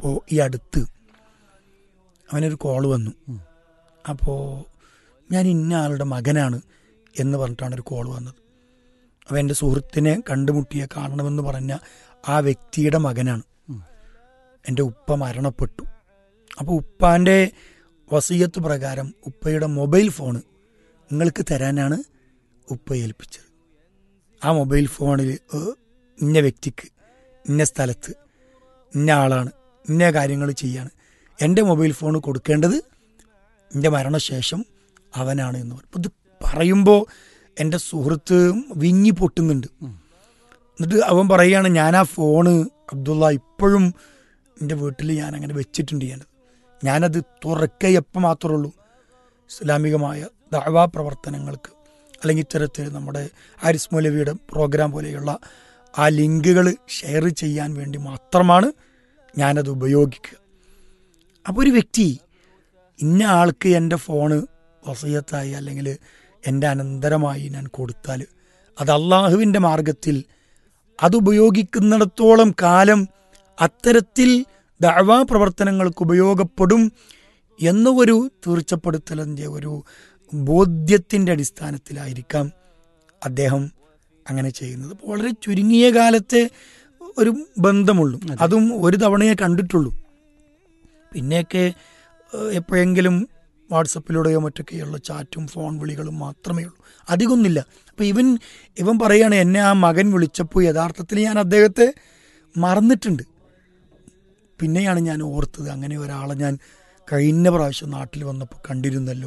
അപ്പോൾ ഈ അടുത്ത് അവനൊരു കോള് വന്നു അപ്പോൾ ഞാൻ ഇന്ന ആളുടെ മകനാണ് എന്ന് പറഞ്ഞിട്ടാണ് ഒരു കോള് വന്നത് അപ്പോൾ എൻ്റെ സുഹൃത്തിനെ കണ്ടുമുട്ടിയെ കാണണമെന്ന് പറഞ്ഞ ആ വ്യക്തിയുടെ മകനാണ് എൻ്റെ ഉപ്പ മരണപ്പെട്ടു അപ്പോൾ ഉപ്പാൻ്റെ വസീയത്ത് പ്രകാരം ഉപ്പയുടെ മൊബൈൽ ഫോണ് നിങ്ങൾക്ക് തരാനാണ് ഉപ്പ ഏൽപ്പിച്ചത് ആ മൊബൈൽ ഫോണിൽ ഇന്ന വ്യക്തിക്ക് ഇന്ന സ്ഥലത്ത് ഇന്ന ആളാണ് ഇന്ന കാര്യങ്ങൾ ചെയ്യാണ് എൻ്റെ മൊബൈൽ ഫോൺ കൊടുക്കേണ്ടത് എൻ്റെ മരണശേഷം അവനാണ് എന്ന് പറയും ഇത് പറയുമ്പോൾ എൻ്റെ സുഹൃത്ത് വിങ്ങി പൊട്ടുന്നുണ്ട് എന്നിട്ട് അവൻ പറയുകയാണ് ഞാൻ ആ ഫോണ് അബ്ദുള്ള ഇപ്പോഴും എൻ്റെ വീട്ടിൽ ഞാൻ അങ്ങനെ വെച്ചിട്ടുണ്ട് ഞാനത് ഞാനത് തുറക്കെ എപ്പോൾ മാത്രമേ ഉള്ളൂ ഇസ്ലാമികമായ ദാവാ പ്രവർത്തനങ്ങൾക്ക് അല്ലെങ്കിൽ ഇത്തരത്തിൽ നമ്മുടെ ആരിസ് മൗലവിയുടെ പ്രോഗ്രാം പോലെയുള്ള ആ ലിങ്കുകൾ ഷെയർ ചെയ്യാൻ വേണ്ടി മാത്രമാണ് ഞാനത് ഉപയോഗിക്കുക അപ്പോൾ ഒരു വ്യക്തി ഇന്ന ആൾക്ക് എൻ്റെ ഫോണ് വസയത്തായി അല്ലെങ്കിൽ എൻ്റെ അനന്തരമായി ഞാൻ കൊടുത്താൽ അത് അള്ളാഹുവിൻ്റെ മാർഗത്തിൽ അത് ഉപയോഗിക്കുന്നിടത്തോളം കാലം അത്തരത്തിൽ ദഅവാ പ്രവർത്തനങ്ങൾക്ക് ഉപയോഗപ്പെടും എന്ന ഒരു തീർച്ചപ്പെടുത്തലിൻ്റെ ഒരു ബോധ്യത്തിൻ്റെ അടിസ്ഥാനത്തിലായിരിക്കാം അദ്ദേഹം അങ്ങനെ ചെയ്യുന്നത് അപ്പോൾ വളരെ ചുരുങ്ങിയ കാലത്തെ ഒരു ബന്ധമുള്ളൂ അതും ഒരു തവണയെ കണ്ടിട്ടുള്ളൂ പിന്നെയൊക്കെ ഏഹ്, എപ്പോഴെങ്കിലും വാട്സപ്പിലൂടെയോ മറ്റൊക്കെയുള്ള ചാറ്റും ഫോൺ വിളികളും മാത്രമേ ഉള്ളൂ അധികമൊന്നുമില്ല അപ്പം ഇവൻ ഇവൻ പറയാണ് എന്നെ ആ മകൻ വിളിച്ചപ്പോൾ യഥാർത്ഥത്തിൽ ഞാൻ അദ്ദേഹത്തെ മറന്നിട്ടുണ്ട് പിന്നെയാണ് ഞാൻ ഓർത്തത് അങ്ങനെ ഒരാളെ ഞാൻ കഴിഞ്ഞ പ്രാവശ്യം നാട്ടിൽ വന്നപ്പോൾ കണ്ടിരുന്നല്ലോ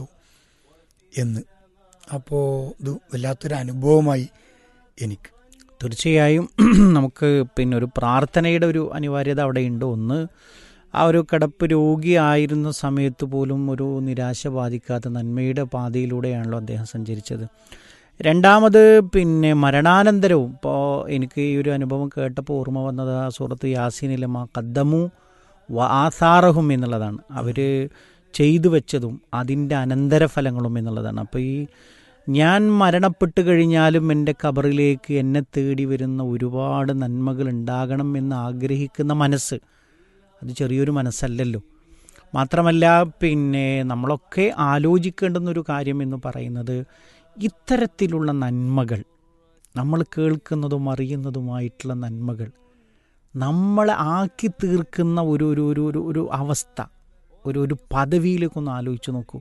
എന്ന് അപ്പോൾ ഇത് വല്ലാത്തൊരു അനുഭവമായി എനിക്ക് തീർച്ചയായും നമുക്ക് പിന്നെ ഒരു പ്രാർത്ഥനയുടെ ഒരു അനിവാര്യത അവിടെ ഉണ്ട് ഒന്ന് ആ ഒരു കിടപ്പ് രോഗിയായിരുന്ന സമയത്ത് പോലും ഒരു നിരാശ ബാധിക്കാത്ത നന്മയുടെ പാതയിലൂടെയാണല്ലോ അദ്ദേഹം സഞ്ചരിച്ചത് രണ്ടാമത് പിന്നെ മരണാനന്തരവും ഇപ്പോൾ എനിക്ക് ഈ ഒരു അനുഭവം കേട്ടപ്പോൾ ഓർമ്മ വന്നത് ആ സൂറത്ത് യാസീനിലെ മാ കദ്ദമു വാസാറഹും എന്നുള്ളതാണ് അവർ ചെയ്തു വെച്ചതും അതിൻ്റെ അനന്തരഫലങ്ങളും എന്നുള്ളതാണ് അപ്പോൾ ഈ ഞാൻ മരണപ്പെട്ട് കഴിഞ്ഞാലും എൻ്റെ കബറിലേക്ക് എന്നെ തേടി വരുന്ന ഒരുപാട് നന്മകൾ ഉണ്ടാകണം എന്ന് ആഗ്രഹിക്കുന്ന മനസ്സ് അത് ചെറിയൊരു മനസ്സല്ലല്ലോ മാത്രമല്ല പിന്നെ നമ്മളൊക്കെ ആലോചിക്കേണ്ടുന്ന ഒരു കാര്യം എന്ന് പറയുന്നത് ഇത്തരത്തിലുള്ള നന്മകൾ നമ്മൾ കേൾക്കുന്നതും അറിയുന്നതുമായിട്ടുള്ള നന്മകൾ നമ്മളെ ആക്കി തീർക്കുന്ന ഒരു ഒരു ഒരു ഒരു ഒരു അവസ്ഥ ഒരു ഒരു പദവിയിലേക്കൊന്ന് ആലോചിച്ച് നോക്കൂ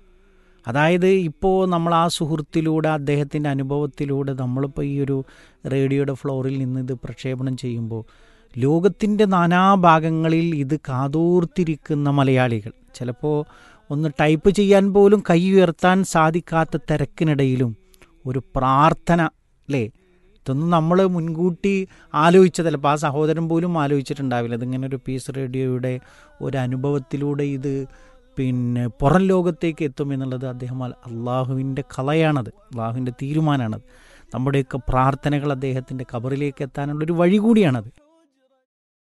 അതായത് ഇപ്പോൾ നമ്മൾ ആ സുഹൃത്തിലൂടെ അദ്ദേഹത്തിൻ്റെ അനുഭവത്തിലൂടെ നമ്മളിപ്പോൾ ഈ ഒരു റേഡിയോയുടെ ഫ്ലോറിൽ നിന്ന് ഇത് പ്രക്ഷേപണം ചെയ്യുമ്പോൾ ലോകത്തിൻ്റെ നാനാഭാഗങ്ങളിൽ ഇത് കാതോർത്തിരിക്കുന്ന മലയാളികൾ ചിലപ്പോൾ ഒന്ന് ടൈപ്പ് ചെയ്യാൻ പോലും കൈ ഉയർത്താൻ സാധിക്കാത്ത തിരക്കിനിടയിലും ഒരു പ്രാർത്ഥന അല്ലേ ഇതൊന്നും നമ്മൾ മുൻകൂട്ടി ആലോചിച്ചതല്ല അപ്പോൾ ആ സഹോദരൻ പോലും ആലോചിച്ചിട്ടുണ്ടാവില്ല ഇതിങ്ങനെ ഒരു പീസ് റേഡിയോയുടെ ഒരു അനുഭവത്തിലൂടെ ഇത് പിന്നെ പുറം ലോകത്തേക്ക് എത്തും എന്നുള്ളത് അദ്ദേഹം അള്ളാഹുവിൻ്റെ കലയാണത് അള്ളാഹുവിൻ്റെ തീരുമാനമാണത് നമ്മുടെയൊക്കെ പ്രാർത്ഥനകൾ അദ്ദേഹത്തിൻ്റെ കബറിലേക്ക് എത്താനുള്ളൊരു വഴി കൂടിയാണത്